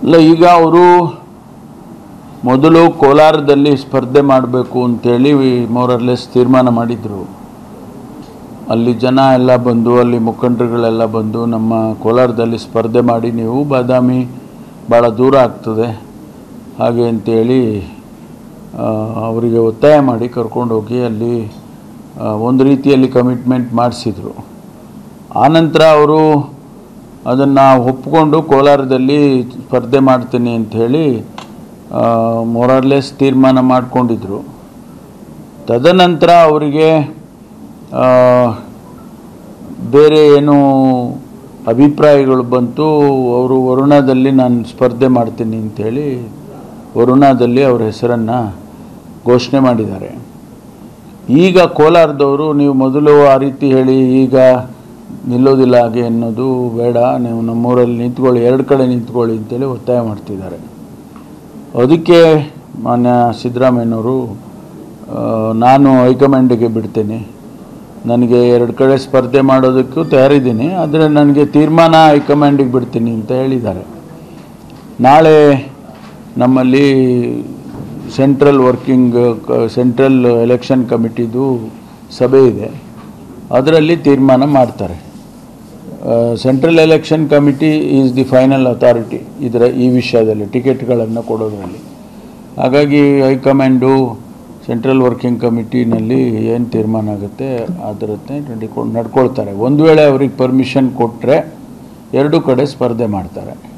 ಇಲ್ಲ ಈಗ ಅವರು ಮೊದಲು ಕೋಲಾರದಲ್ಲಿ ಸ್ಪರ್ಧೆ ಮಾಡಬೇಕು ಅಂತೇಳಿ ಮೋರರ್ಲೆಸ್ ತೀರ್ಮಾನ ಮಾಡಿದರು ಅಲ್ಲಿ ಜನ ಎಲ್ಲ ಬಂದು ಅಲ್ಲಿ ಮುಖಂಡರುಗಳೆಲ್ಲ ಬಂದು ನಮ್ಮ ಕೋಲಾರದಲ್ಲಿ ಸ್ಪರ್ಧೆ ಮಾಡಿ ನೀವು ಬಾದಾಮಿ ಭಾಳ ದೂರ ಆಗ್ತದೆ ಹಾಗೆ ಅಂತೇಳಿ ಆ, ಅವರಿಗೆ ಒತ್ತಾಯ ಮಾಡಿ ಕರ್ಕೊಂಡೋಗಿ ಅಲ್ಲಿ ಆ, ಒಂದು ರೀತಿಯಲ್ಲಿ ಕಮಿಟ್ಮೆಂಟ್ ಮಾಡಿಸಿದರು ಆನಂತರ ಅವರು ಅದನ್ನು ಒಪ್ಕೊಂಡು ಕೋಲಾರದಲ್ಲಿ ಸ್ಪರ್ಧೆ ಮಾಡ್ತೀನಿ ಅಂಥೇಳಿ ಮೊರಾರ್ಲೆಸ್ ತೀರ್ಮಾನ ಮಾಡಿಕೊಂಡಿದ್ರು ತದನಂತರ ಅವರಿಗೆ ಆ, ಬೇರೆ ಏನು ಅಭಿಪ್ರಾಯಗಳು ಬಂತು ಅವರು ವರುಣದಲ್ಲಿ ನಾನು ಸ್ಪರ್ಧೆ ಮಾಡ್ತೀನಿ ಅಂಥೇಳಿ ವರುಣದಲ್ಲಿ ಅವ್ರ ಹೆಸರನ್ನು ಘೋಷಣೆ ಮಾಡಿದ್ದಾರೆ ಈಗ ಕೋಲಾರದವರು ನೀವು ಮೊದಲು ಆ ರೀತಿ ಹೇಳಿ ಈಗ ನಿಲ್ಲೋದಿಲ್ಲ ಹಾಗೆ ಅನ್ನೋದು ಬೇಡ ನೀವು ನಮ್ಮೂರಲ್ಲಿ ನಿಂತ್ಕೊಳ್ಳಿ ಎರಡು ಕಡೆ ನಿಂತ್ಕೊಳ್ಳಿ ಅಂತೇಳಿ ಒತ್ತಾಯ ಮಾಡ್ತಿದ್ದಾರೆ ಅದಕ್ಕೆ ಮಾನ್ಯ ಸಿದ್ದರಾಮಯ್ಯನವರು ಆ, ನಾನು ಹೈಕಮಾಂಡಿಗೆ ಬಿಡ್ತೇನೆ ನನಗೆ ಎರಡು ಕಡೆ ಸ್ಪರ್ಧೆ ಮಾಡೋದಕ್ಕೂ ತಯಾರಿದ್ದೀನಿ ಆದರೆ ನನಗೆ ತೀರ್ಮಾನ ಹೈಕಮಾಂಡಿಗೆ ಬಿಡ್ತೀನಿ ಅಂತ ಹೇಳಿದ್ದಾರೆ ನಾಳೆ ನಮ್ಮಲ್ಲಿ ಸೆಂಟ್ರಲ್ ವರ್ಕಿಂಗ್ ಸೆಂಟ್ರಲ್ ಎಲೆಕ್ಷನ್ ಕಮಿಟಿದು ಸಭೆ ಇದೆ ಅದರಲ್ಲಿ ತೀರ್ಮಾನ ಮಾಡ್ತಾರೆ central election committee is the final authority ಇದರ ಈ ವಿಷಯದಲ್ಲಿ ಟಿಕೆಟ್ಗಳನ್ನು ಕೊಡೋದ್ರಲ್ಲಿ ಹಾಗಾಗಿ ಹೈಕಮಾಂಡು ಸೆಂಟ್ರಲ್ ವರ್ಕಿಂಗ್ ಕಮಿಟಿನಲ್ಲಿ ಏನು ತೀರ್ಮಾನ ಆಗುತ್ತೆ ಅದರತ್ತೆ ನಡ್ಕೊಂಡು ನಡ್ಕೊಳ್ತಾರೆ ಒಂದು ವೇಳೆ ಅವ್ರಿಗೆ ಪರ್ಮಿಷನ್ ಕೊಟ್ಟರೆ ಎರಡೂ ಕಡೆ ಸ್ಪರ್ಧೆ ಮಾಡ್ತಾರೆ